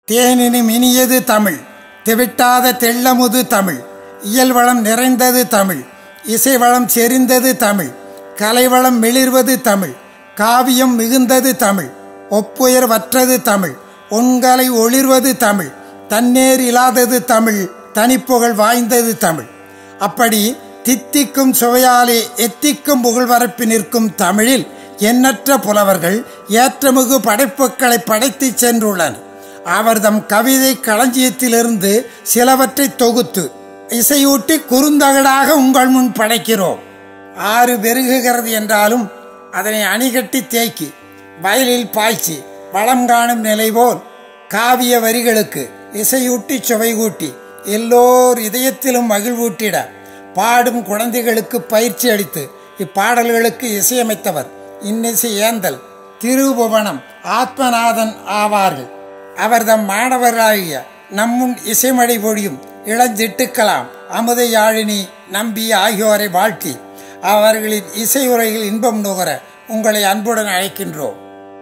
தேனினும் இனியது தமிழ் தெவிட்டாத தெள்ளமுது தமிழ் இயல்வளம் நிறைந்தது தமிழ் இசைவளம் செறிந்தது தமிழ் கலைவளம் மிளிர்வது தமிழ் காவியம் மிகுந்தது தமிழ் ஒப்புயர்வற்றது தமிழ் ஒன்கலை ஒளிர்வது தமிழ் தன்னேர் இல்லாதது தமிழ் தனிப்புகழ் வாய்ந்தது தமிழ் அப்படி தித்திக்கும் சுவையாலே எத்திக்கும் புகழ்வரப்பி நிற்கும் தமிழில் எண்ணற்ற புலவர்கள் ஏற்றமிகு படைப்புகளை படைத்து சென்றுள்ளனர் அவர்தம் கவிதை களஞ்சியத்திலிருந்து சிலவற்றை தொகுத்து இசையூட்டி குறுந்தகடாக உங்கள் முன் படைக்கிறோம் ஆறு பெருகுகிறது என்றாலும் அதனை அணிகட்டி தேக்கி வயலில் பாய்ச்சி வளம் காணும் நிலை போல் காவிய வரிகளுக்கு இசையூட்டி சுவை கூட்டி எல்லோர் இதயத்திலும் மகிழ்வூட்டிட பாடும் குழந்தைகளுக்கு பயிற்சி அளித்து இப்பாடல்களுக்கு இசையமைத்தவர் இன்னிசை ஏந்தல் திருபுவனம் ஆத்மநாதன் ஆவார்கள் அவர்தம் மாணவர்களாகிய நம்முன் இசைமழை பொழியும் இளஞ்சிட்டுக்கலாம் அமுத யாழினி நம்பி ஆகியோரை வாழ்த்தி அவர்களின் இசை உரையில் இன்பம் நுகர உங்களை அன்புடன் அழைக்கின்றோம்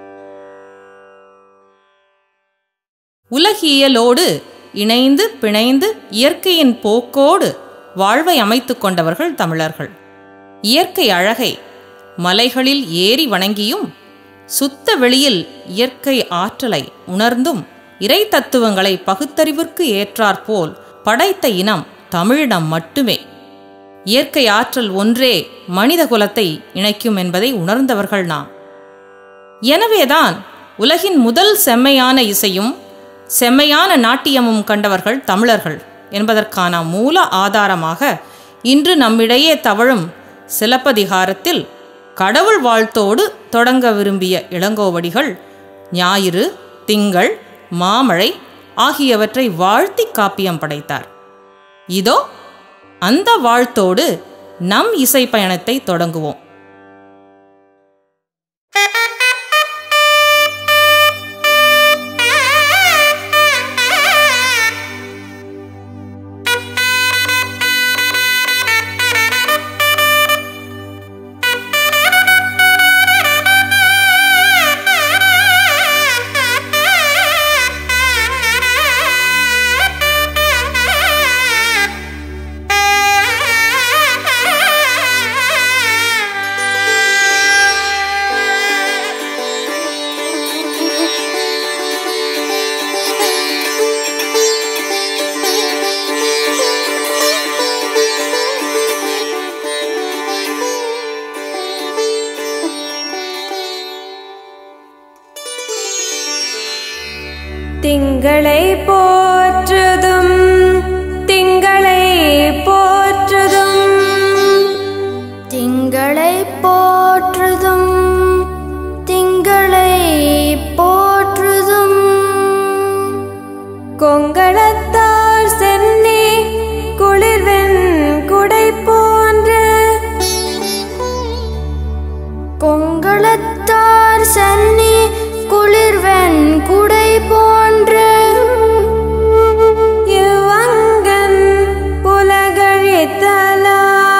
உலகியலோடு இணைந்து பிணைந்து இயற்கையின் போக்கோடு வாழ்வை அமைத்து கொண்டவர்கள் தமிழர்கள் இயற்கை அழகை மலைகளில் ஏறி வணங்கியும் சுத்த வெளியில் இயற்கை ஆற்றலை உணர்ந்தும் இறை தத்துவங்களை பகுத்தறிவிற்கு ஏற்றாற்போல் படைத்த இனம் தமிழினம் மட்டுமே இயற்கை ஆற்றல் ஒன்றே மனித குலத்தை இணைக்கும் என்பதை உணர்ந்தவர்கள் நாம் எனவேதான் உலகின் முதல் செம்மையான இசையும் செம்மையான நாட்டியமும் கண்டவர்கள் தமிழர்கள் என்பதற்கான மூல ஆதாரமாக இன்று நம்மிடையே தவழும் சிலப்பதிகாரத்தில் கடவுள் வாழ்த்தோடு தொடங்க விரும்பிய இளங்கோவடிகள் ஞாயிறு திங்கள் மாமழை ஆகியவற்றை வாழ்த்தி காப்பியம் படைத்தார் இதோ அந்த வாழ்த்தோடு நம் இசை பயணத்தை தொடங்குவோம் திங்களை போற்றுதும் திங்களை போற்றுதும் திங்களை போற்றுதும் திங்களை போற்றுதும் கொங்களத்தார் சென்னி குளிர்வெண் குடை போன்ற கொங்களத்தார் சன்னி குளிர்வெண் குடை போன்ற இவ்வங்கன் புலகழித்தலா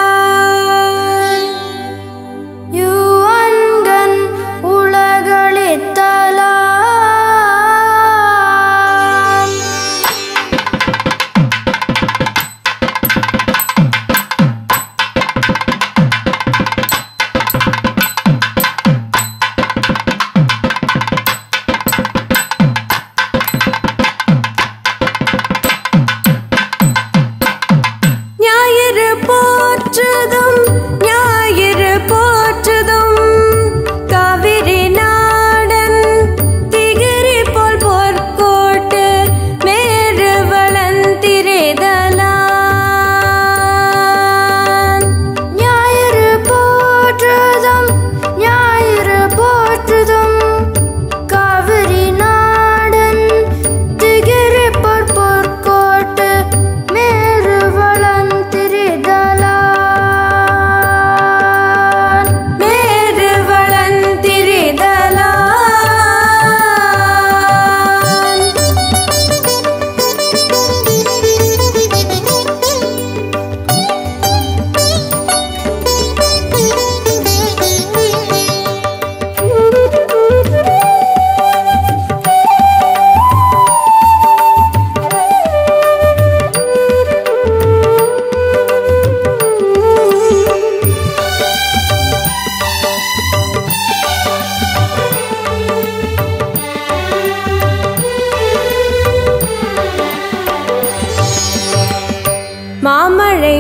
யுவன்கண் உலகளித்தலாம்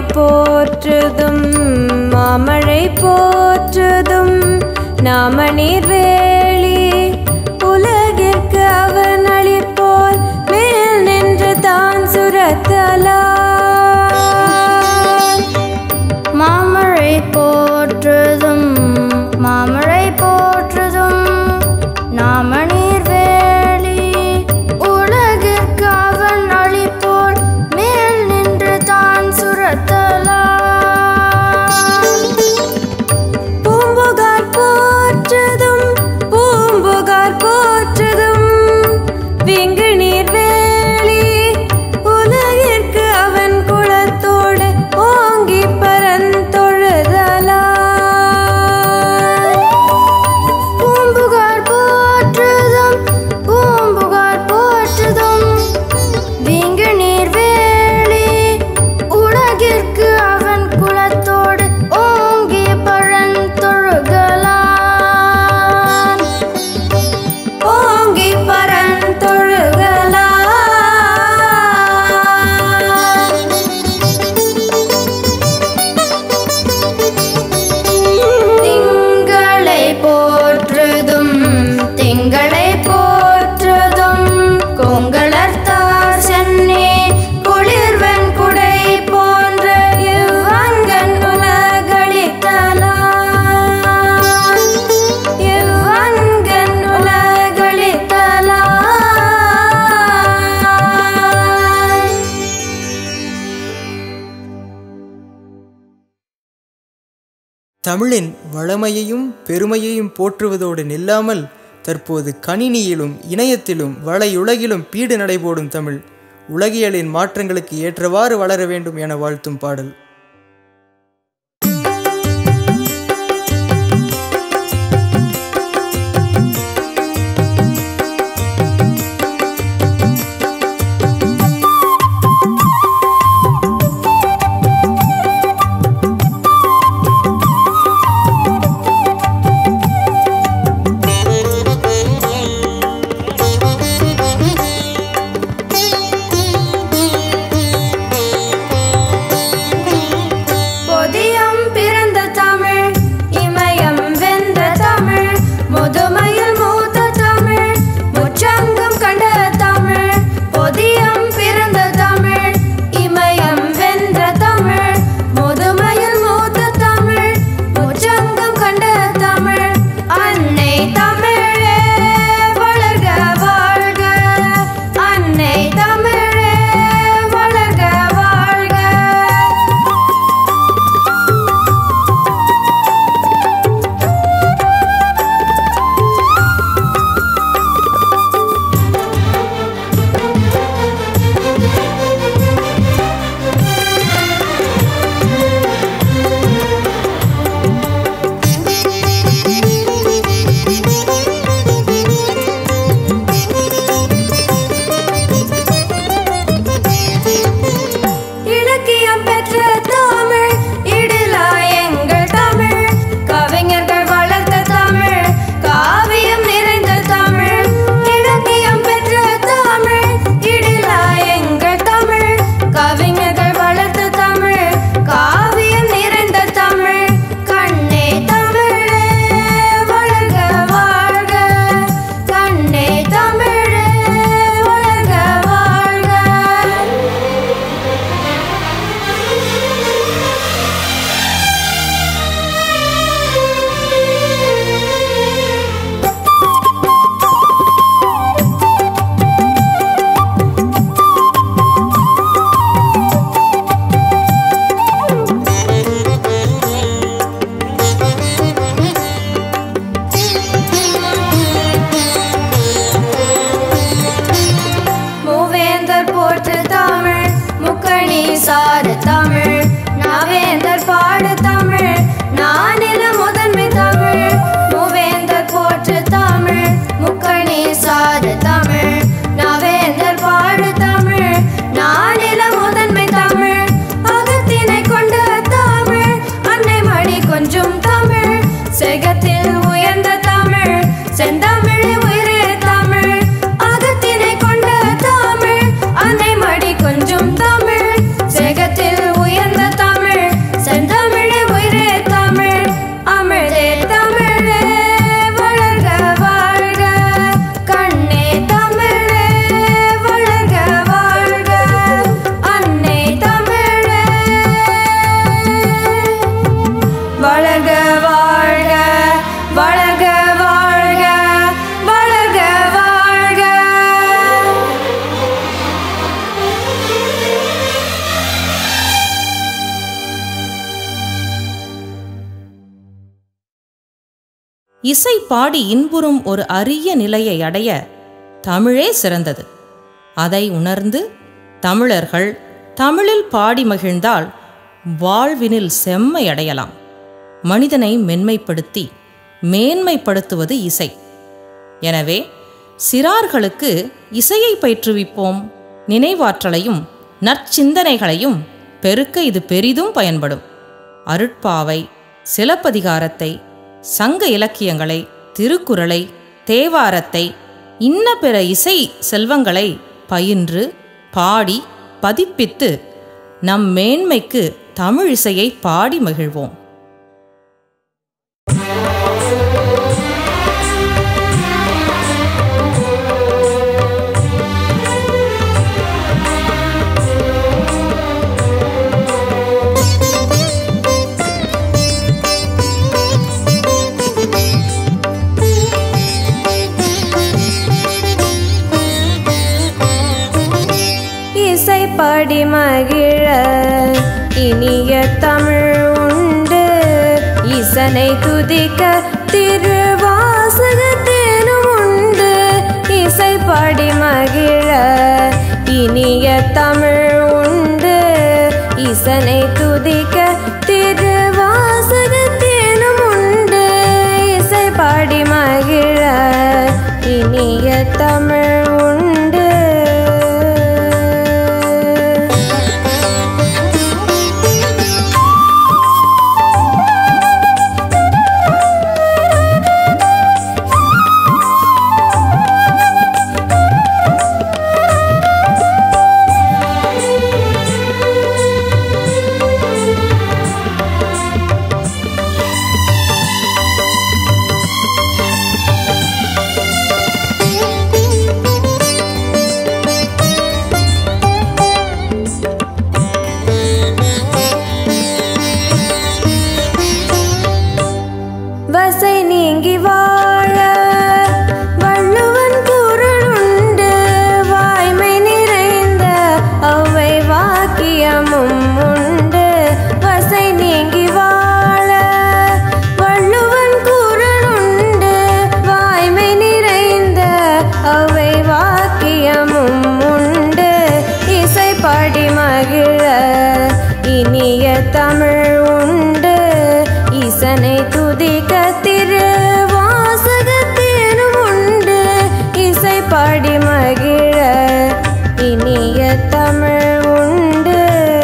போற்றுதும் மாமழை போற்றுதும் நாம நீர்வேலி உலகிற்கு அவன் அளிப்போல் மேல் நின்று தான் சுரத்தலான் மாமழை போற்றுதும் மாமழை போற்றுதும் நாம நீர்வேலி உலகிற்கு அவன் அளிப்போல் மேல் நின்று தான் சுரத்தலாம் பூம்புகார் போற்றுதும் பூம்புகார் போற்றுதும் விங்கு நீர்வேலி உலகிற்கு அவன் குலத்தோடு ஓங்கி பரந்தொழுதலான் பூம்புகார் போற்றுதும் பூம்புகார் போற்றுதும் வீங்கு நீர்வேலி உலகிற்கு அவன் குலத்தோடு ஓங்கி பழந்தொழுகலான் ஓங்கி பரந்தொழுகலான் திங்களை போற்றுதும் திங்களை போற்றுதும் கொங்கலர்த்தார் சென்னி குளிர்வன் குடை போன்ற இவ்வங்கன் உலகளித்தலான் இவ்வங்கன் உலகளித்தலான் தமிழின் வளமையையும் பெருமையையும் போற்றுவதோடு நில்லாமல் தற்போது கணினியிலும் இணையத்திலும் வலையுலகிலும் பீடு நடைபோடும் தமிழ் உலகியலின் மாற்றங்களுக்கு ஏற்றவாறு வளர வேண்டும் என வாழ்த்தும் பாடல் பொதியம் பிறந்த தமிழ் இமயம் வென்ற தமிழ் முதுமையில் மூத்த தமிழ் முச்சங்கம் கண்ட தமிழ் பொதியம் பிறந்த தமிழ் இமயம் வென்ற தமிழ் முதுமையில் மூத்த தமிழ் முச்சங்கம் கண்ட தமிழ் அன்னை தமிழே வளர்க வாழ்க அன்னை தமிழே வளர்க வாழ்க இலக்கியம் பெற்ற தமிழ் இடிலா எங்கள் தமிழ் கவிஞர்கள் வளர்த்த தமிழ் காவியம் நிறைந்த தமிழ் இலக்கியம் பெற்ற தமிழ் இடிலா எங்கள் தமிழ் கவிஞர்கள் வளர்த்த தமிழ் காவியம் நிறைந்த தமிழ் கண்ணே தமிழே வளர்க வாழ்க கண்ணே தமிழே வளர்க வாழ்க மூவேந்தர் போற்று தமிழ் முக்கணி சாறு தமிழ் நாவேந்தர் பாடு தமிழ் நானில முதன்மை தமிழ் மூவேந்தர் போற்று தமிழ் முக்கணி சாறு தமிழ் நாவேந்தர் பாடு தமிழ் நானில முதன்மை தமிழ் அகத்தினை கொண்ட தமிழ் அன்னை மணி கொஞ்சம் தமிழ் செகத்தில் உயர்ந்த தமிழ் செந்தமிழ் உயிரே தமிழ் அகத்தினை கொண்ட தமிழ் அன்னை மடி கொஞ்சம் தமிழ் செகத்தில் உயர்ந்த இசை பாடி இன்புறும் ஒரு அரிய நிலையை அடைய தமிழே சிறந்தது அதை உணர்ந்து தமிழர்கள் தமிழில் பாடி மகிழ்ந்தால் வாழ்வினில் செம்மை அடையலாம் மனிதனை மென்மைப்படுத்தி மேன்மைப்படுத்துவது இசை எனவே சிறார்களுக்கு இசையை பயிற்றுவிப்போம் நினைவாற்றலையும் நற்சிந்தனைகளையும் பெருக்க இது பெரிதும் பயன்படும் அருட்பாவை சிலப்பதிகாரத்தை சங்க இலக்கியங்களை திருக்குறளை தேவாரத்தை இன்ன பிற இசை செல்வங்களை பயின்று பாடி பதிப்பித்து நம் மேன்மைக்கு தமிழ் இசையை பாடி மகிழ்வோம் இசை பாடி மகிழ இனிய தமிழ் உண்டு இசனை துதிக்க திருவாசகத்தேனும் உண்டு இசை பாடி மகிழ இனிய தமிழ் உண்டு இசனை துதிக்க திருவாசகத்தேனும் உண்டு இசை பாடி மகிழ இனிய தமிழ் உண்டு வசை நீங்கி வாழ வள்ளுவன் குரல் உண்டு வாய்மை நிறைந்த அவை வாக்கியமும் உண்டு வசை நீங்கி வாழ வள்ளுவன் குரல் உண்டு வாய்மை நிறைந்த அவை வாக்கியமும் உண்டு இசை பாடி மகிழ இனிய தமிழ் உண்டு இசனை துதிக்க திருவாசகத்தேனும் உண்டு இசை பாடி மகிழ இனிய தமிழ் உண்டு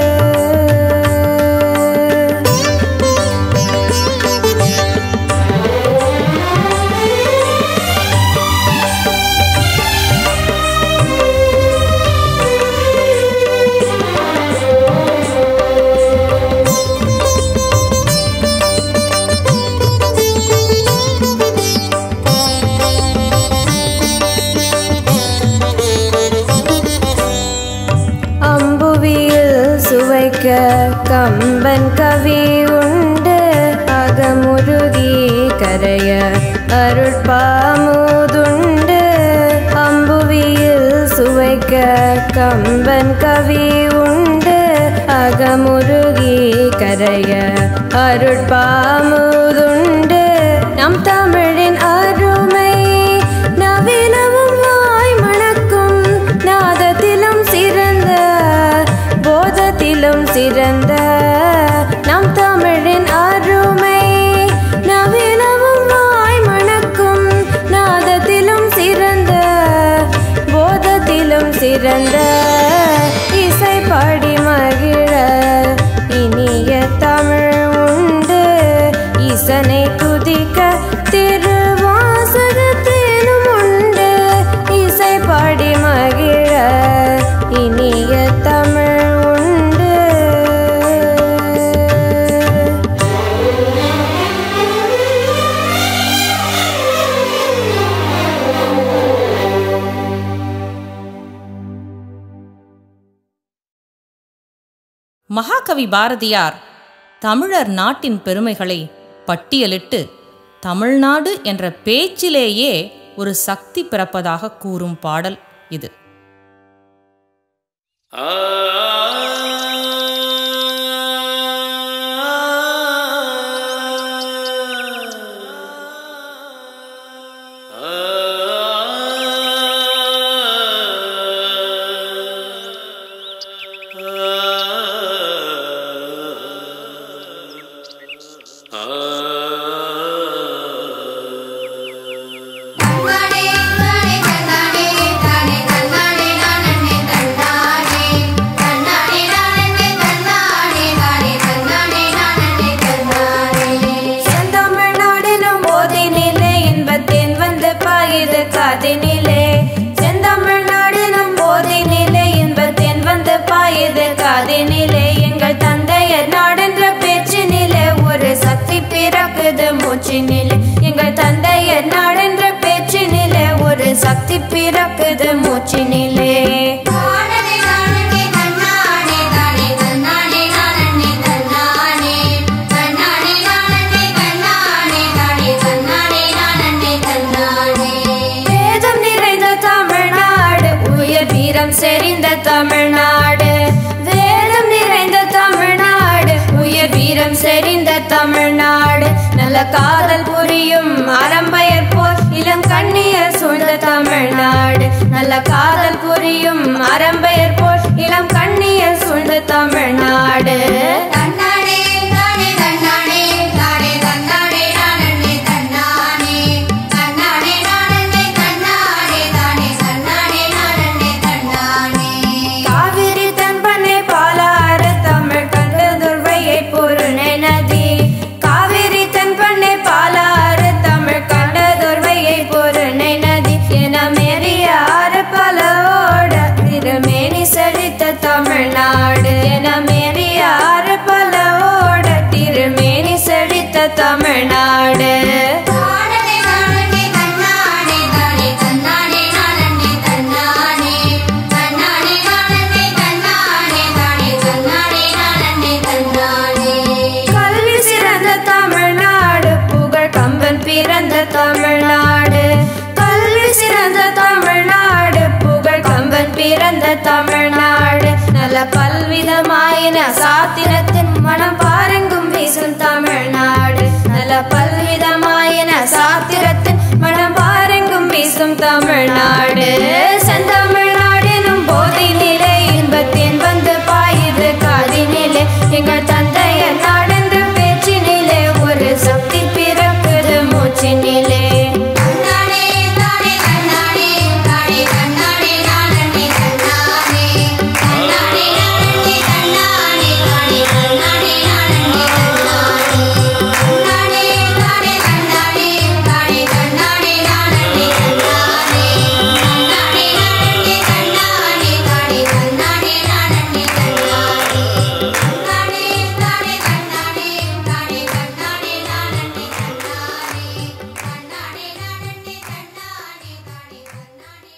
அம்புவியில் சுவைக்க கம்பன் கவி உண்டு அகமுருகி கரைய அருட்பாமுதுண்டு அம்புவியில் சுவைக்க கம்பன் கவி உண்டு அகமுருகி கரைய அருட்பாமுதுண்டு நம் தமிழின் அருமை நவீனமும் வாய் மணக்கும் நாதத்திலும் சிறந்த போதத்திலும் சிறந்த நம் தமிழின் அருமை நவீனமும் வாய் மணக்கும் நாதத்திலும் சிறந்த போதத்திலும் சிறந்த இசை பாடி மகிழ இனிய தமிழ் உண்டு இசனை துதிக்க திருவாசகத்தேனும் உண்டு இசை பாடி மகிழ இனிய தமிழ் உண்டு மகாகவி பாரதியார் தமிழர் நாட்டின் பெருமைகளை பட்டியலிட்டு தமிழ்நாடு என்ற பேச்சிலேயே ஒரு சக்தி பிறப்பதாக கூறும் பாடல் இது மூச்சினிலே எங்கள் தந்தையர் நாடென்ற பேச்சினிலே ஒரு சக்தி பிறக்குது மூச்சினிலே தானே தானே தன்னானே தானே தன்னானே நானே தன்னானே தன்னானே நானே தன்னானே தானே தன்னானே நானே தன்னானே வேதம் நிறைந்த தமிழ்நாடு உயர் வீரம் செறிந்த தமிழ்நாடு வேதம் நிறைந்த தமிழ்நாடு உயர் வீரம் செறிந்த தமிழ்நாடு நல்ல காதல் புரியும் அறம்பயர் போல் இளம் கண்ணியர் சூழ்ந்த தமிழ்நாடு நல்ல காதல் புரியும் அறம்பயர் போல் இளம் கண்ணியர் சூழ்ந்த தமிழ்நாடு தன்னானே தானே தன்னானே தானே தன்னானே நானே தன்னானே தன்னானே நானே தன்னானே தானே தன்னானே நானே தன்னானே காவிரி தன்பனை பாலாறு தமிழ் கண்டு துர்வையை பொருணை நதி காவிரி தன்பனை பாலாறு தமிழ் கண்ட துர்வையை பொருணை நதி என மேறிய ஆறு பலவோட திருமேனி செழித்த தமிழ்நாடு என மேறிய ஆறு பலவோட திருமேனி செழித்த தமிழ்நாடு தானே தானே தன்னானே தானே தன்னானே நானே தன்னானே தன்னானே நானே தன்னானே தானே தன்னானே நானே தன்னானே கல்வி சிறந்த தமிழ்நாடு புகழ் கம்பன் பிறந்த தமிழ்நாடு கல்வி சிறந்த தமிழ்நாடு புகழ் கம்பன் பிறந்த தமிழ்நாடு நல்ல பல்விதமாயின சாத்திரத்தின் மனம் பாருங்கும் வீசும் தமிழ்நாடு நல்ல பல்விதமாயின சாத்திரத்தின் மனம் பாருங்கும் வீசும் தமிழ்நாடு செந்தமிழ்நாடெனும் போதினிலே இன்பத்தின் வந்து பாயுது காதினிலே எங்கள் தந்தையர் நாடென்ற பேச்சினிலே ஒரு சக்தி பிறக்குது மூச்சினிலே தன்னானே தானே தன்னானே தானே தன்னானே நானே தன்னானே தன்னானே நானே தன்னானே தானே தன்னானே நானே தன்னானே தன்னானே தானே தன்னானே தானே தன்னானே நானே தன்னானே தன்னானே நானே தன்னானே தானே தன்னானே நானே தன்னானே தன்னானே தானே தன்னானே தானே தன்னானே நானே தன்னானே தன்னானே நானே தன்னானே தானே தன்னானே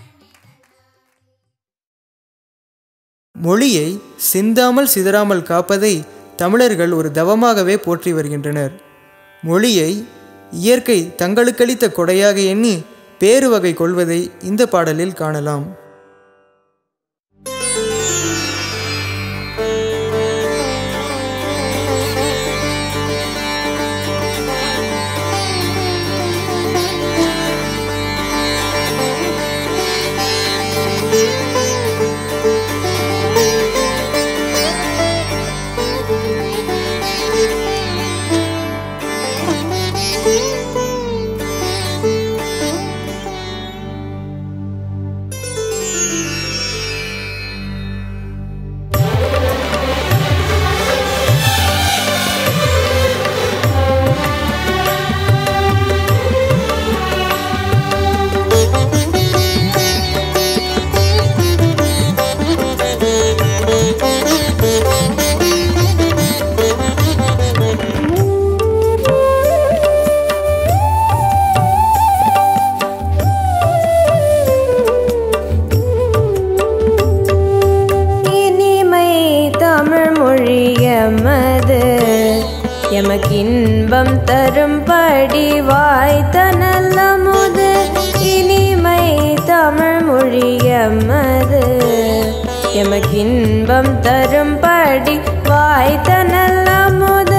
நானே மொழியை சிந்தாமல் சிதறாமல் காப்பதை தமிழர்கள் ஒரு தவமாகவே போற்றி வருகின்றனர் மொழியை இயற்கை தங்களுக்களித்த கொடையாக எண்ணி பேறு வகை கொள்வதை இந்த பாடலில் காணலாம் இனிமை தமிழ் மொழி எமது எமக்கின்பம் தரும்படி வாய்த்த நல்ல முது இனிமை தமிழ் மொழி எமது எமக்கின்பம் தரும்படி வாய்த்த நல்ல முது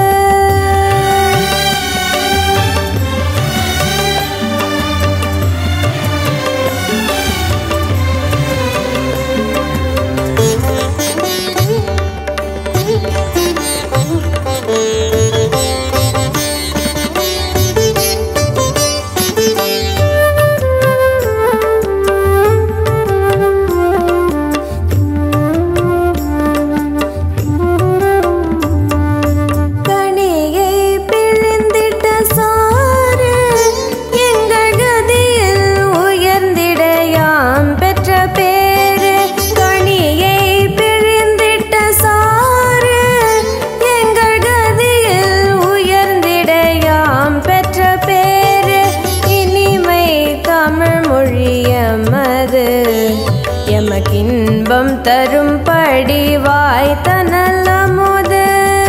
இன்பம் தரும்படி வாய்த்த நல்ல முது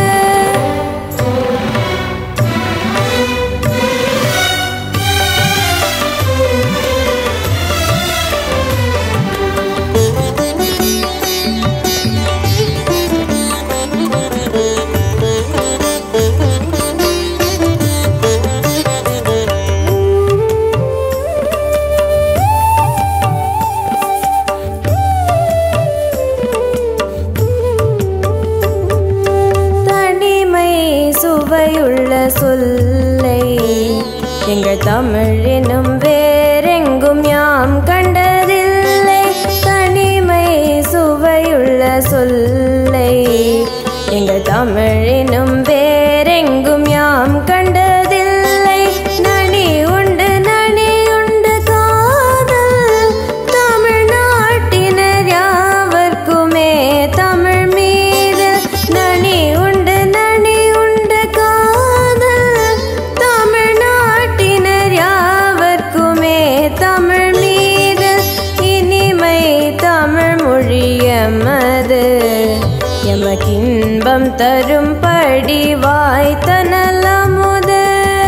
தனிமை சுவையுள்ள சொல்லை எங்கள் தமிழினும் வேறெங்கும் யாம் கண்டதில்லை தனிமை சுவையுள்ள சொல்லை எங்கள் தமிழினும் வேறெங்கும் யாம் கண்டதில்லை நனி உண்டு நனி உண்டு காதல் தமிழ்நாட்டினர் யாவர்க்குமே தமிழ் மீது நனி உண்டு நனி உண்டு காதல் தமிழ்நாட்டினர் யாவர்க்குமே தமிழ் மீது இனிமை தமிழ் மொழியமது எமக்கின்பம் தரும்படி வாய்த்த நல்ல முது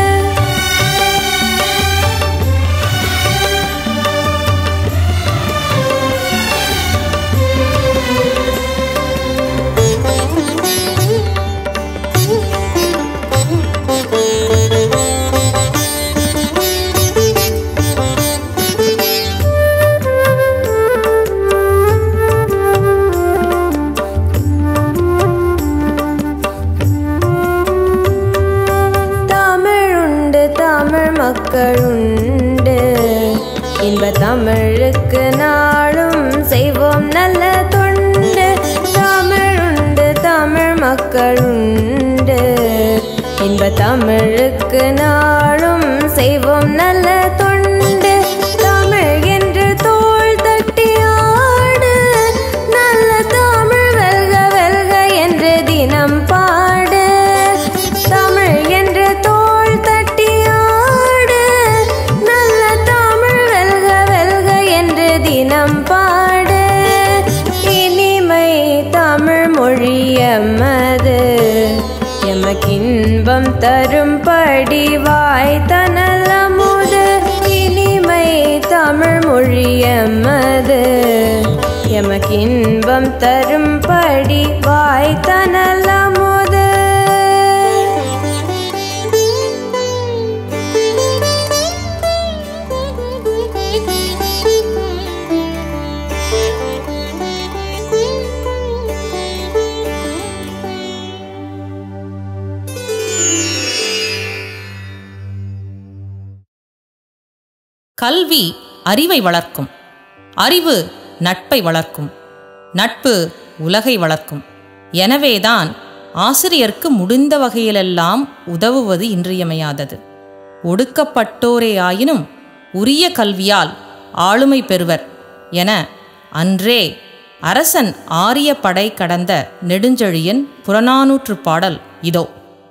தமிழுண்டு தமிழ் மக்களுண்டு இன்ப தமிழுக்கு நாளும் செய்வோம் நல்ல தொண்டு தமிழுண்டு தமிழ் மக்களுண்டு இன்ப தமிழுக்கு நாளும் செய்வோம் நல்ல தொண்டு தமிழ் என்று தோள் தட்டி ஆடு நல்ல தமிழ் வெல்க வெல்க என்று தினம் பாடு தமிழ் என்று தோள் தட்டி ஆடு நல்ல தமிழ் வெல்க வெல்க என்று தினம் பாடு இனிமை தமிழ் மொழியமது எமக்கின்பம் தரும்படி வாய்த்த நல்ல முது இனிமை தமிழ் மொழியமது எமக்கின்பம் தரும்படி வாய்த்த நல்ல முது கல்வி அறிவை வளர்க்கும் அறிவு நட்பை வளர்க்கும் நட்பு உலகை வளர்க்கும் எனவேதான் ஆசிரியருக்கு முடிந்த வகையிலெல்லாம் உதவுவது இன்றியமையாதது ஒடுக்கப்பட்டோரே ஆயினும் உரிய கல்வியால் ஆளுமை பெறுவர் என அன்றே அரசன் ஆரிய படை கடந்த நெடுஞ்செழியன் புறநானூற்று பாடல் இதோ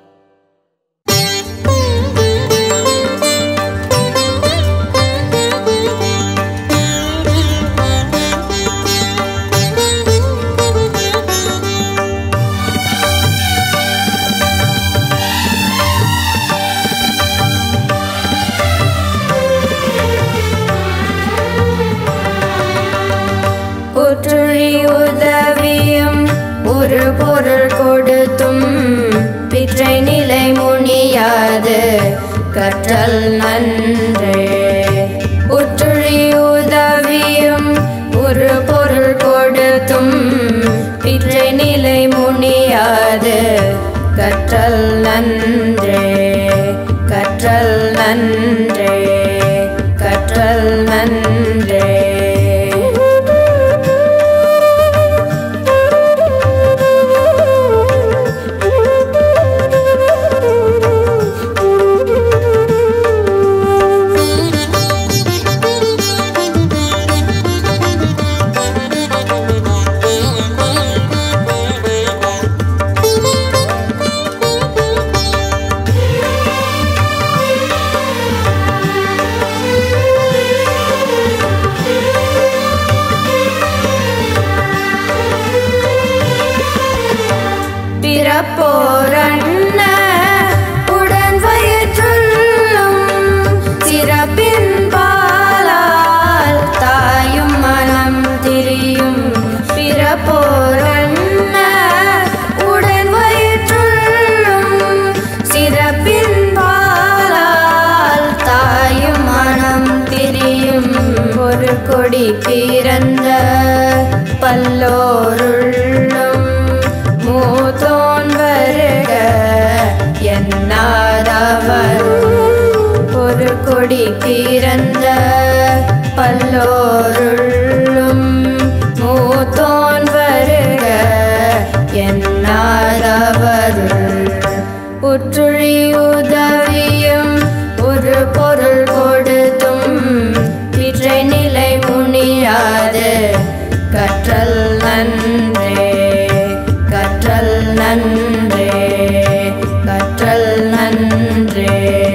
ஒற்றுழி உதவியும் ஒரு பொருள் கொடுத்தும் பிற்றை நிலை முனியாது கற்றல் நன்றே ஒற்றுழி உதவியும் ஒரு பொருள் கொடுத்தும் பிற்றை நிலை முனியாது கற்றல் நன்றே கற்றல் நன்றே கற்றல் நன்றே பிறப்போரண்ண உடன் வயிற்றுள்ளும் சிறப்பின் பாலால் தாயும் மனம் திரியும் பிறப்போரண்ண உடன் வயிற்றுள்ளும் சிறப்பின் பாலால் தாயும் மனம் திரியும் ஒரு கொடி பிறந்த பல்லோருள்ளும் மூத்தோன் வருக என்னாதவரும் ஒரு கொடி பிறந்த பல்லோருள்ளும் மூத்தோன் வருக என்னாதவருள் உற்றுழி உதவியும் ஒரு பொருள் கொடுத்தும் பிற்றை நிலை முனியாது கற்றல் நன்றே கற்றல் நன்றே கற்றல் நன்றே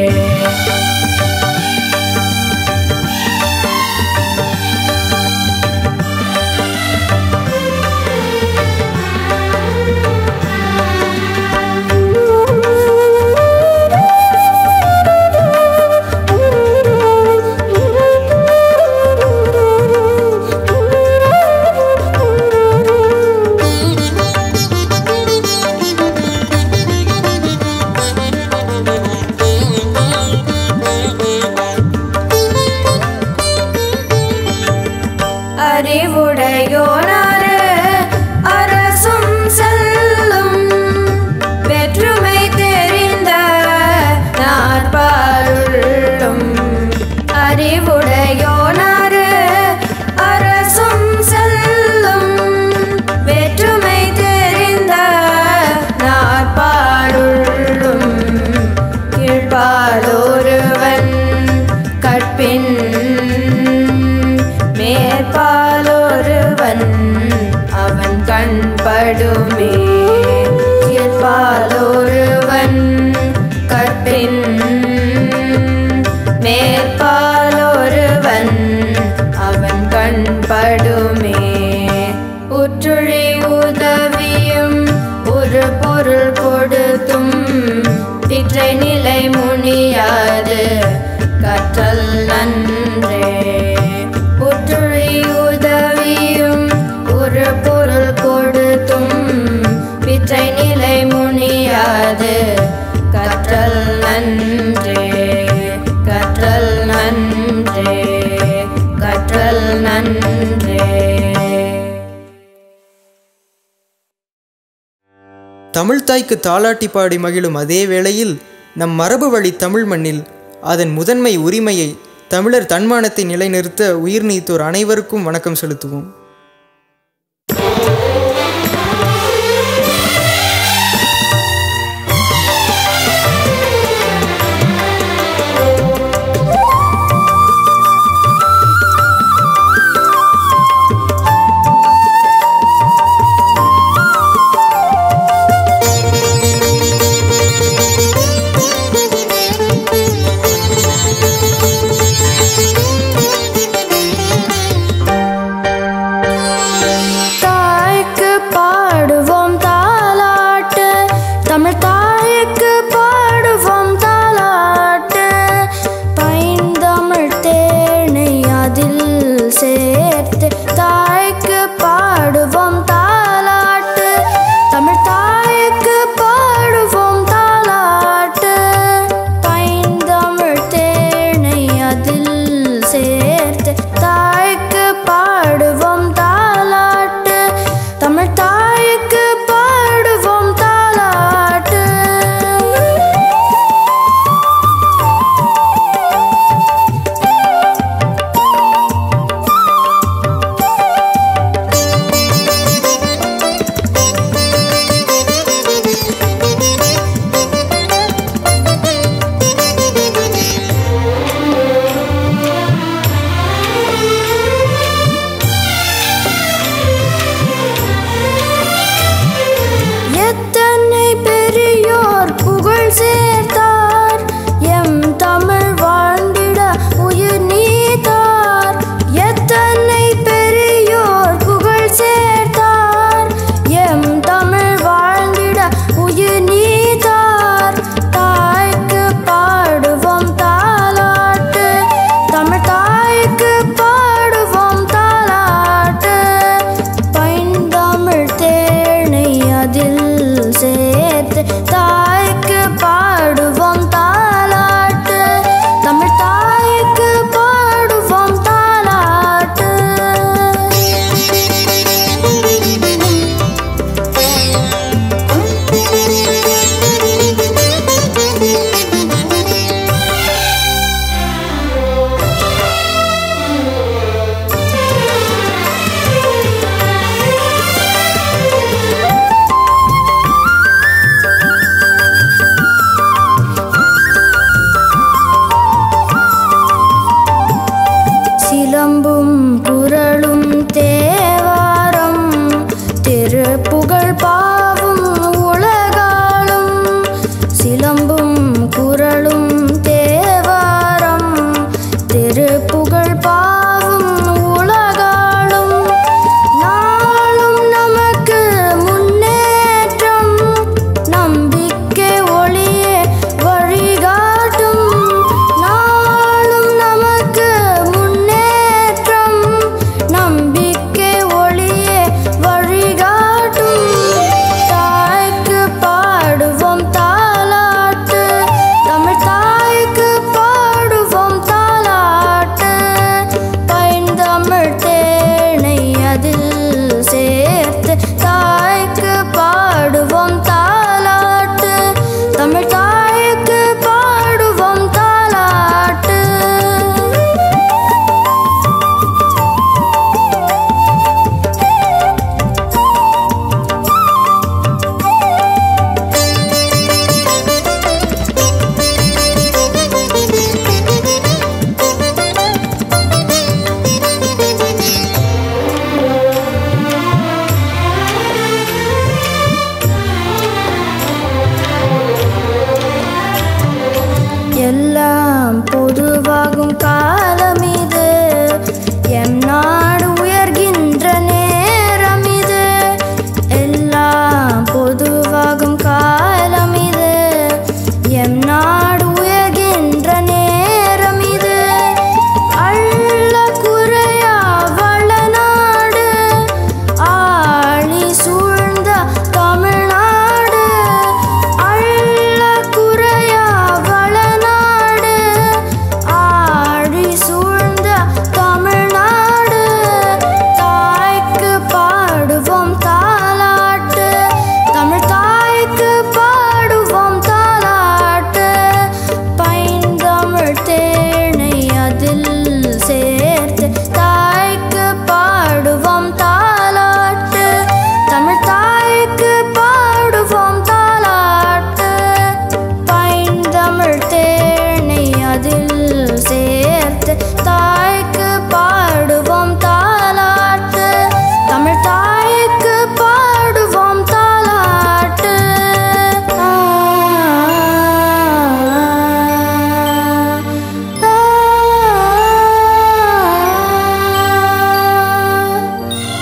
அறிவுடையோனாறு அரசும் செல்லும் வெற்றுமை தெரிந்த நாற்பாருள்ளும் அறிவுடையோனாறு அரசும் செல்லும் வெற்றுமை தெரிந்த நாற்பாருள்ளும் கீழ்பாலொருவன் கற்பின் மேற்பாலொருவன் அவன் கண்படுமே கீழ்பாலொருவன் கற்பின் மேற்பாலொருவன் அவன் கண்படுமே உற்றுழி உதவியும் ஒரு பொருள் கொடுத்தும் திற்றை நிலை முனியாது கற்றல் நன்றே உற்றுழி உதவியும் ஒரு பொருள் கொடுத்தும் பிற்றை நிலை முனியாது கற்றல் நன்றே கற்றல் நன்றே கற்றல் நன்றே தமிழ்த்தாய்க்கு தாலாட்டி பாடி மகிழும் அதே வேளையில் நம் மரபு வழி தமிழ் மண்ணில் அதன் முதன்மை உரிமையை தமிழர் தன்மானத்தை நிலைநிறுத்த உயிர் நீத்தோர் அனைவருக்கும் வணக்கம் செலுத்துவோம் திருப்புகழ் பாவும் உலகாலும் சிலம்பும் குரலும் தேவாரம் திருப்புகழ் பாவும் உலகாலும் நாளும் நமக்கு முன்னேற்றம் நம்பிக்கை ஒளியே வழிகாட்டும் நாளும் நமக்கு முன்னேற்றம் நம்பிக்கை ஒளியே வழிகாட்டும் தாய்க்கு பாடுவோம் தாலாட்டு தமிழ் தாய்க்கு பாடுவோம் தாலாட்டு பைந்தமிழ் தேனை அதில் சேர்த்து தாய்க்கு பாடுவோம் தாலாட்டு தமிழ் தாய்க்கு பாடுவோம் தாலாட்டு எல்லாம் பொதுவாகும் காலம் இது எம் நாடு உயர்கின்ற நேரம் இது எல்லாம் பொதுவாகும் காலம் இது எம் நாடு உயர்கின்ற நேரம் இது அள்ள குறையா வளநாடு ஆழி சூழ்ந்த தமிழ்நாடு அள்ள குறையா வளநாடு ஆழி சூழ்ந்த தமிழ்நாடு தாய்க்கு பாடுவோம் தாலாட்டு தமிழ் தாய்க்கு பாடுவோம் தாலாட்டு பைந்தமிழ் தேனை அதில் சேர்த்து தாய்க்கு பாடுவோம் தாலாட்டு தமிழ் தாய்க்கு பாடுவோம் தாலாட்டு பைந்தமிழ் தேனை அதில் சேர்த்து தாய்க்கு பாடுவோம் தாலாட்டு தமிழ் தாய்க்கு பாடுவோம் தாலாட்டு ஆ, ஆ, ஆ.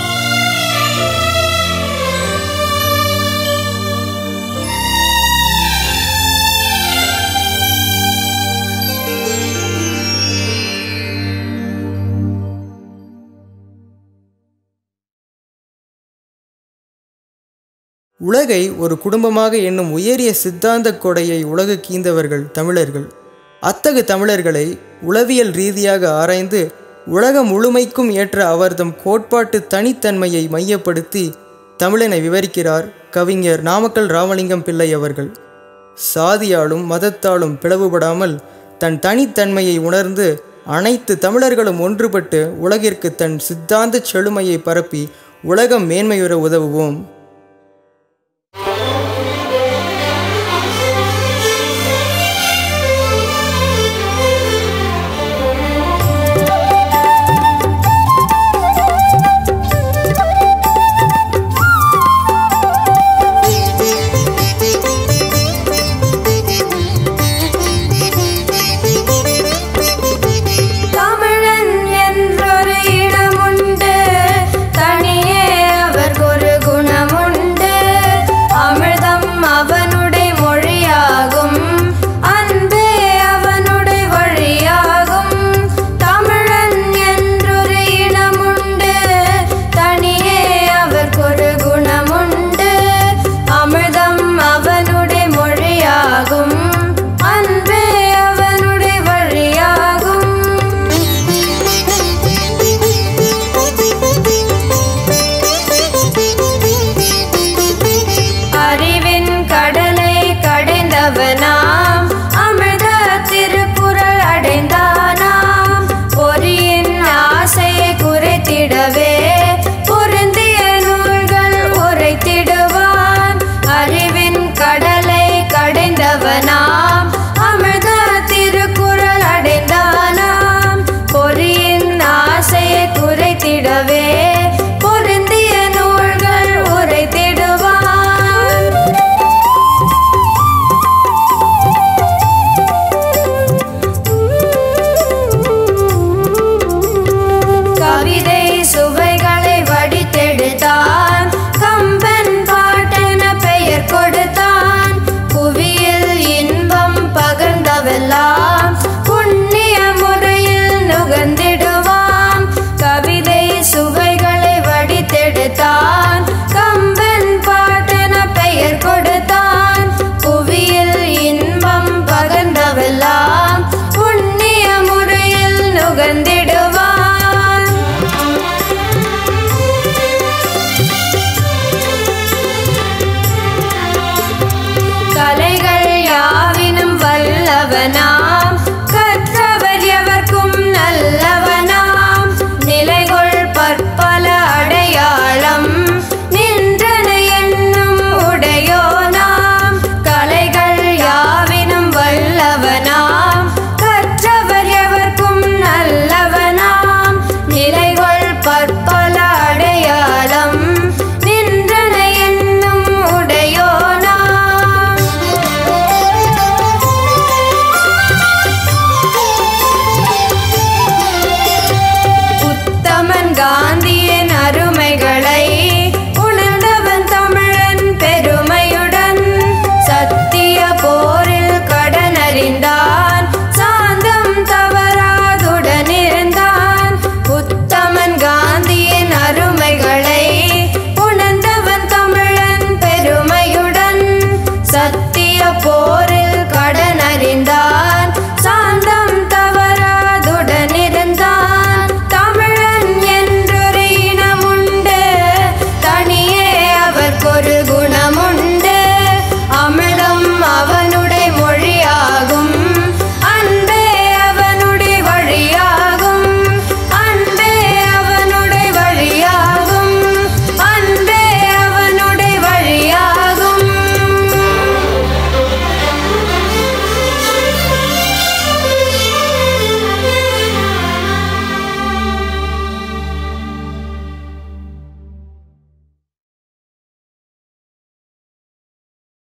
உலகை ஒரு குடும்பமாக எண்ணும் உயரிய சித்தாந்த கொடையை உலகுக்கு ஈந்தவர்கள் தமிழர்கள் அத்தகு தமிழர்களை உளவியல் ரீதியாக ஆராய்ந்து உலகம் முழுமைக்கும் ஏற்ற அவர்தம் கோட்பாட்டு தனித்தன்மையை மையப்படுத்தி தமிழனை விவரிக்கிறார் கவிஞர் நாமக்கல் ராமலிங்கம் பிள்ளை அவர்கள் சாதியாலும் மதத்தாலும் பிளவுபடாமல் தன் தனித்தன்மையை உணர்ந்து அனைத்து தமிழர்களும் ஒன்றுபட்டு உலகிற்கு தன் சித்தாந்த செழுமையை பரப்பி உலகம் மேன்மையுற உதவுவோம் தமிழன் என்றொரு இடமுண்டு தனியே அவர்கொரு குணம்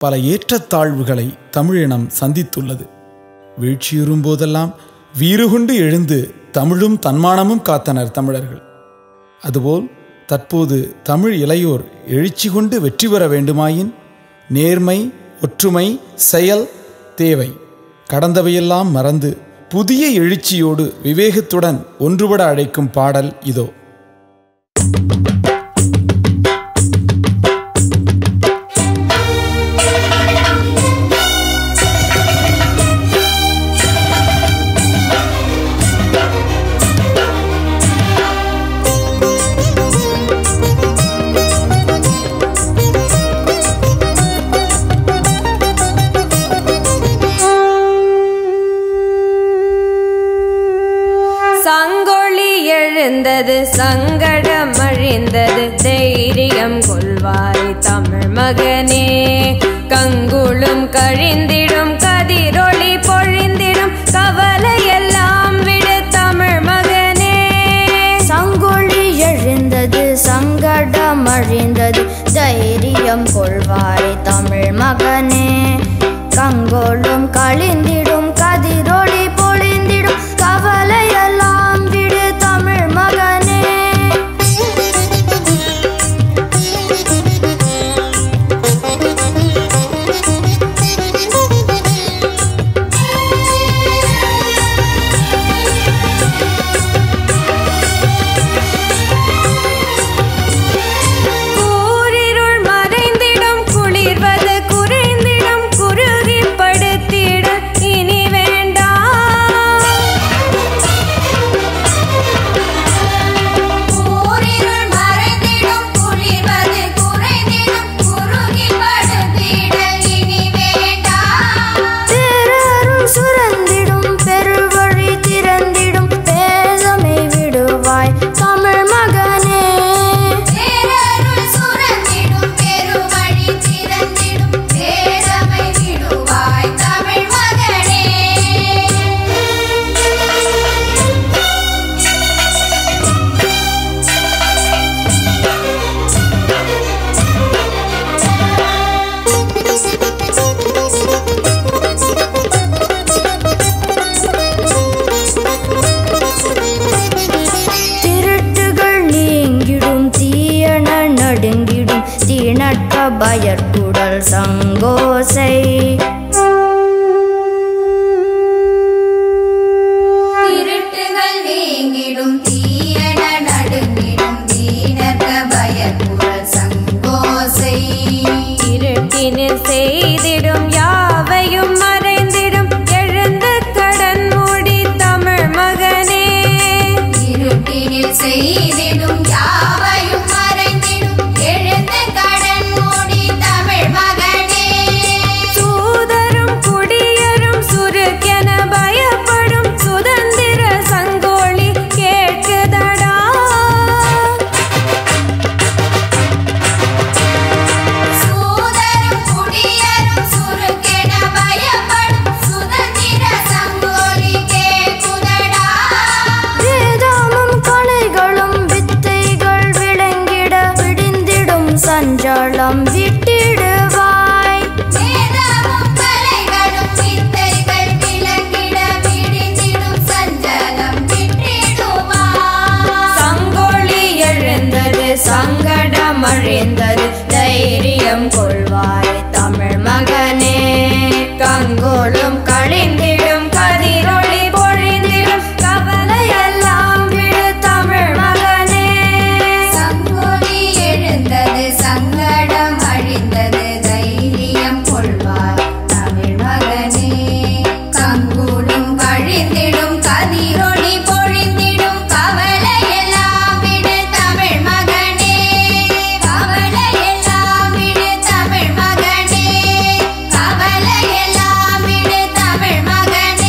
பல ஏற்றத்தாழ்வுகளை தமிழினம் சந்தித்துள்ளது வீழ்ச்சியுறும் போதெல்லாம் வீறுகொண்டு எழுந்து தமிழும் தன்மானமும் காத்தனர் தமிழர்கள் அதுபோல் தற்போது தமிழ் இளையோர் எழுச்சி கொண்டு வெற்றி பெற வேண்டுமாயின் நேர்மை ஒற்றுமை செயல் தேவை கடந்தவையெல்லாம் மறந்து புதிய எழுச்சியோடு விவேகத்துடன் ஒன்றுபட அழைக்கும் பாடல் இதோ சங்கொளி எழுந்தது சங்கடம் அழிந்தது தைரியம் கொள்வாய் தமிழ் மகனே கங்குளும் கழிந்திடும் கதிரொளி பொழிந்திடும் கவலையெல்லாம் விடு தமிழ் மகனே சங்கொழி எழுந்தது சங்கடம் அழிந்தது தைரியம் கொள்வாய் தமிழ் மகனே கங்கோளும் கழிந்திடும் கதிரொளி பொழிந்திடும் கவலையெல்லாம் விடு தமிழ் மகனே கூரிருள் மறைந்திடும் குளிர்வது குறைந்திடும் குறுகி படுத்திட இனி வேண்டாம் ஊரிருள் மறைந்திடும் குளிர்வது குறைந்திடும் குறுகி படுத்திட இனி வேண்டாம் பேரருள் சுரந்திடும் பெருவழி திறந்திடும் பேதமை விடுவாய் தமிழ் மகனே பேரருள் சுரந்திடும் பெருவழி திறந்திடும் பேதமை விடுவாய் தமிழ் மகனே திருட்டுகள் நீங்கிடும் தீயன நடுங்கிடும் தீனற்ற பயற்குடல் சங்கோசை திருட்டுகள் நீங்கிடும் தீயன நடுங்கிடும் தீனர்க பயக்குரல் சங்கோசை இருட்டினில் செய்திடும் யாவையும் மறைந்திடும் எழுந்து கடன் மூடி தமிழ் மகனே இருட்டினில் செய்திடும் யாவையும் மறைந்திடும் எழுந்த கடன் மூடி தமிழ் மகனே சூதரும் குடியரும் சுருக்கென பயப்படும் சுதந்திர சங்கோழி கேட்குதடா சூதரும் குடியரும் சுருக்கென பயப்படும் சுதந்திர சங்கோலி கேட்குதடா வேதாமும் கலைகளும் வித்தைகள் விளங்கிட விடிந்திடும் சஞ்சலம் விட்டிடுவாய் வேதமும் கலைகளும் வித்தைகள் விளங்கிட விடிந்திடும் சஞ்சலம் விட்டிடுவார் சங்கோழி எழுந்தது சங்கடம் அழிந்தது தைரியம் கொள்வாய் தமிழ் மகனே கங்கோளும் கழிந்திடும் கதிரொளி பொழிந்திடும் கவலையெல்லாம் விடு தமிழ் மகனே சங்கொலி எழுந்தது சங்கடம் அழிந்தது தைரியம் கொள்வார் தமிழ் மகனே கங்குடும் கழிந்திடும் கதிரொளி பொழிந்திடும் கவலையெல்லாம் விடு தமிழ் மகனே கவலையெல்லாம் விடு தமிழ் மகனே கவலையெல்லாம் விடு தமிழ் மகனே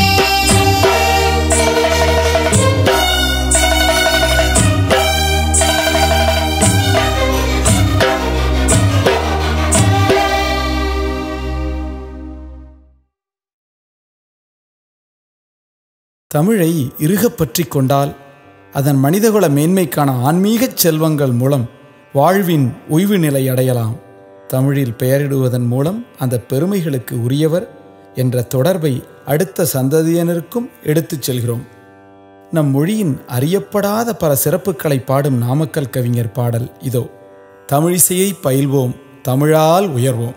தமிழை இறுகப் பற்றிக் கொண்டால் அதன் மனிதகுல மேன்மைக்கான ஆன்மீகச் செல்வங்கள் மூலம் வாழ்வின் ஓய்வு நிலை அடையலாம் தமிழில் பெயரிடுவதன் மூலம் அந்த பெருமைகளுக்கு உரியவர் என்ற தொடர்பை அடுத்த சந்ததியினருக்கும் எடுத்துச் செல்கிறோம் நம் மொழியின் அறியப்படாத பல சிறப்புகளை பாடும் நாமக்கல் கவிஞர் பாடல் இதோ தமிழிசையை பயில்வோம் தமிழால் உயர்வோம்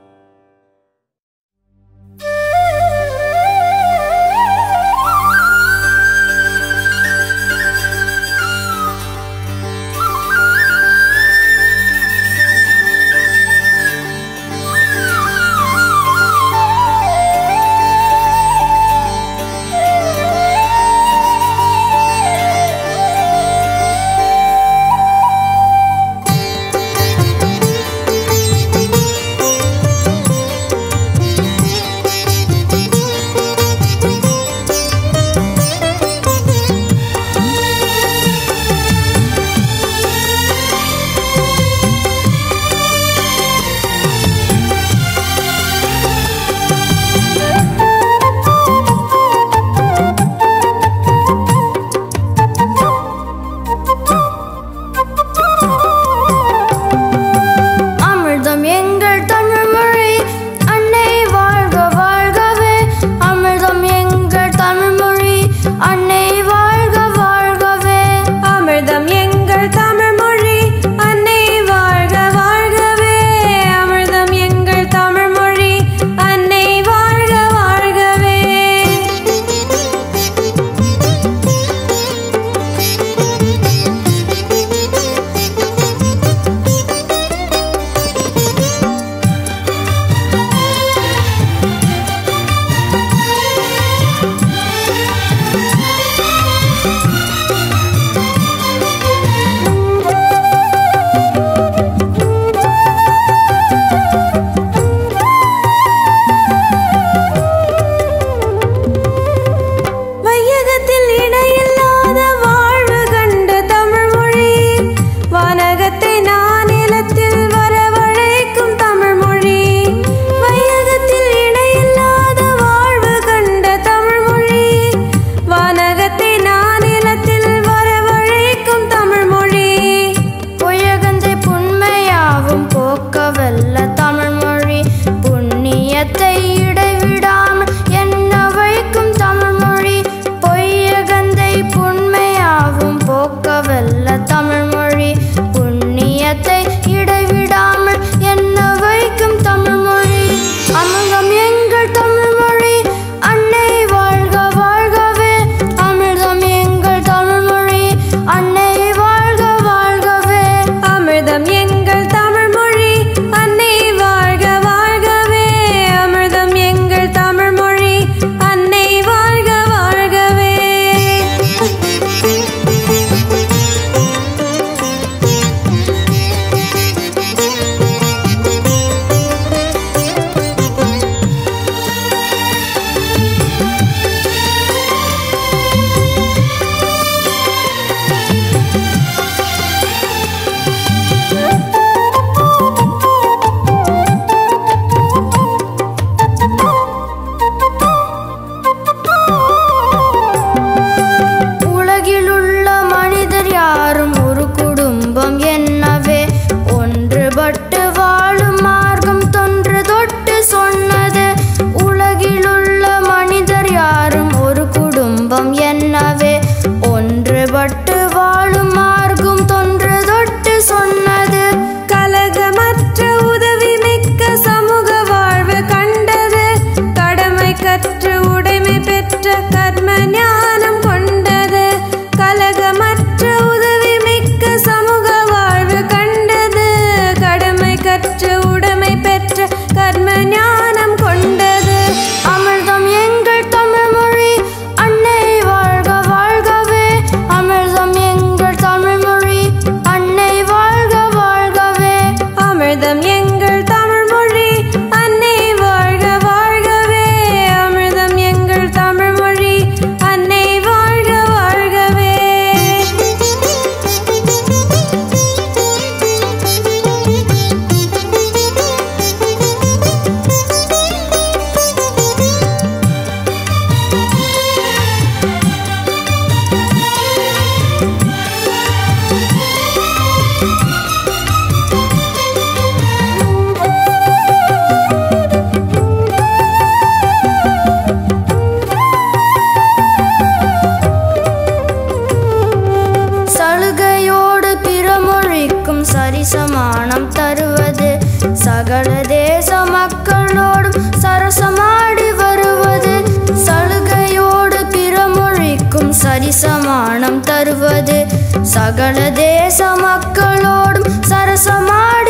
அமிர்தம் எங்கள் தமிழ் மொழி அன்னை வாழ்க வாழ்கவே அமிர்தம் எங்கள் தமிழ் மொழி அன்னை வாழ்க வாழ்கவே அமிர்தம் எங்கள் தமிழ் மொழி அன்னை வாழ்க வாழ்கவே அமிர்தம் எங்கள் தமிழ் மொழி அன்னை வாழ்க வாழ்கவே வையகத்தில் இணையில்லாத வாழ்வு கண்ட தமிழ் மொழி வானகத்தை நானிலத்தில் வரவழைக்கும் தமிழ் மொழி வையகத்தில் இணையில்லாத வாழ்வு கண்ட தமிழ் மொழி வானகத்தை நானிலத்தில் வரவழைக்கும் தமிழ் மொழி பொய்யகந்தை புண்மையாவும் போக்கவல்ல தமிழ் மொழி புண்ணியத்தை இடைவிடாமல் எண்ண வைக்கும் தமிழ் மொழி பொய்யகந்தை புண்மையாவும் போக்கவல்ல தமிழ் மொழி புண்ணியத்தை இடைவிடாமல் எண்ண வைக்கும் தமிழ் மொழி அமிர்தம் எங்கள் தமிழ் மொழி அன்னை வாழ்க வாழ்கவே அமிர்தம் எங்கள் தமிழ் மொழி அன்னை வாழ்க வாழ்கவே அமிர்தம் எங்கள் தமிழ் மொழி அன்னை வாழ்க வாழ்கவே அமிர்தம் எங்கள் தமிழ் மொழி அன்னை வாழ்க வாழ்கவே உலகிலுள்ள மனிதர் யாரும் ஒரு குடும்பம் என்னவே ஒன்றுபட்டு வாழும் மார்க்கம் தொன்று தொட்டு சொன்னது உலகிலுள்ள மனிதர் யாரும் ஒரு குடும்பம் என்னவே ஒன்றுபட்டு வாழும் மார்க்கம் தொன்று தொட்டு சொன்னது கலகமற்ற உதவி மிக்க சமூக வாழ்வு கண்டது கடமை கற்று உடைமை பெற்ற கர்ம ஞானம் கொண்டது கலகமற்ற உதவி மிக்க சமூக வாழ்வு கண்டது கடமை கற்று உடைமை பெற்ற கர்ம ஞானம் கொண்டது அமிர்தம் எங்கள் தமிழ் மொழி அன்னை வாழ்க வாழ்கவே அமிர்தம் எங்கள் தமிழ் மொழி அன்னை வாழ்க வாழ்கவே அமிர்தம் எங்கள் தமிழ் மொழி அன்னை வாழ்க வாழ்கவே அமிர்தம் எங்கள் தமிழ் மொழி அன்னை வாழ்க வாழ்கவே சரசமானம் தருவது சகல தேச மக்களோடும் சரசமாடி வருவது சலுகையோடு பிற மொழிக்கும் சரிசமானம் தருவது சகல தேச மக்களோடும் சரசமாடி